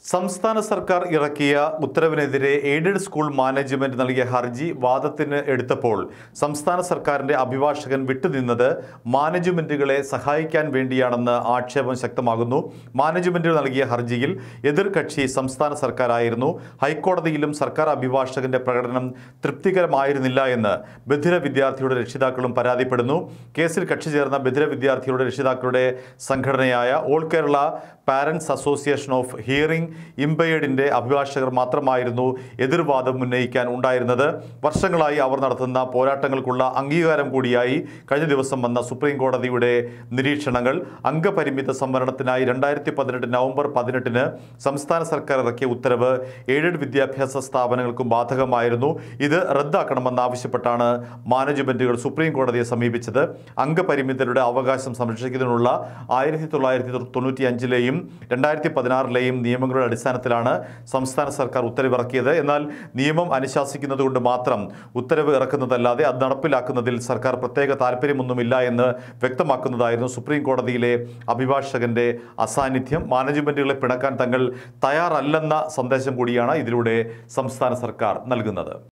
സംസ്ഥാന സർക്കാർ ഇറക്കിയ ഉത്തരവിനെതിരെ എയ്ഡഡ് സ്കൂൾ മാനേജ്മെന്റ് നൽകിയ ഹർജി വാദത്തിന് എടുത്തപ്പോൾ സംസ്ഥാന സർക്കാരിന്റെ അഭിഭാഷകൻ വിട്ടുനിന്നത് മാനേജ്മെന്റുകളെ സഹായിക്കാൻ വേണ്ടിയാണെന്ന് ആക്ഷേപം ശക്തമാകുന്നു മാനേജ്മെന്റുകൾ നൽകിയ ഹർജിയിൽ എതിർകക്ഷി സംസ്ഥാന സർക്കാരായിരുന്നു ഹൈക്കോടതിയിലും സർക്കാർ അഭിഭാഷകന്റെ പ്രകടനം തൃപ്തികരമായിരുന്നില്ല എന്ന് ബധിര വിദ്യാർത്ഥിയുടെ രക്ഷിതാക്കളും പരാതിപ്പെടുന്നു കേസിൽ കക്ഷി ചേർന്ന ബധിര വിദ്യാർത്ഥിയുടെ രക്ഷിതാക്കളുടെ സംഘടനയായ all Kerala parents association of hearing ഇംപയർഡിന്റെ അഭിഭാഷകർ മാത്രമായിരുന്നു എതിർവാദം ഉന്നയിക്കാൻ ഉണ്ടായിരുന്നത് വർഷങ്ങളായി അവർ നടത്തുന്ന പോരാട്ടങ്ങൾക്കുള്ള അംഗീകാരം കൂടിയായി കഴിഞ്ഞ ദിവസം വന്ന സുപ്രീം കോടതിയുടെ നിരീക്ഷണങ്ങൾ അംഗപരിമിത സംവരണത്തിനായി രണ്ടായിരത്തി പതിനെട്ട് നവംബർ പതിനെട്ടിന് സംസ്ഥാന സർക്കാർ ഇറക്കിയ ഉത്തരവ് എയ്ഡഡ് വിദ്യാഭ്യാസ സ്ഥാപനങ്ങൾക്കും ബാധകമായിരുന്നു ഇത് റദ്ദാക്കണമെന്നാവശ്യപ്പെട്ടാണ് മാനേജ്മെന്റുകൾ സുപ്രീം കോടതിയെ സമീപിച്ചത് അംഗപരിമിതരുടെ അവകാശം സംരക്ഷിക്കുന്നതിനുള്ള ആയിരത്തി തൊള്ളായിരത്തി തൊണ്ണൂറ്റി അഞ്ചിലെയും രണ്ടായിരത്തി പതിനാറിലെയും നിയമങ്ങളുടെ അടിസ്ഥാനത്തിലാണ് സംസ്ഥാന സർക്കാർ ഉത്തരവിറക്കിയത് എന്നാൽ നിയമം അനുശാസിക്കുന്നത് കൊണ്ട് മാത്രം ഉത്തരവ് ഇറക്കുന്നതല്ലാതെ അത് നടപ്പിലാക്കുന്നതിൽ സർക്കാർ പ്രത്യേക താല്പര്യമൊന്നുമില്ല എന്ന് വ്യക്തമാക്കുന്നതായിരുന്നു സുപ്രീം കോടതിയിലെ അഭിഭാഷകന്റെ അസാന്നിധ്യം മാനേജ്മെന്റുകളെ പിണക്കാൻ തങ്ങൾ തയ്യാറല്ലെന്ന സന്ദേശം കൂടിയാണ് ഇതിലൂടെ സംസ്ഥാന സർക്കാർ നൽകുന്നത്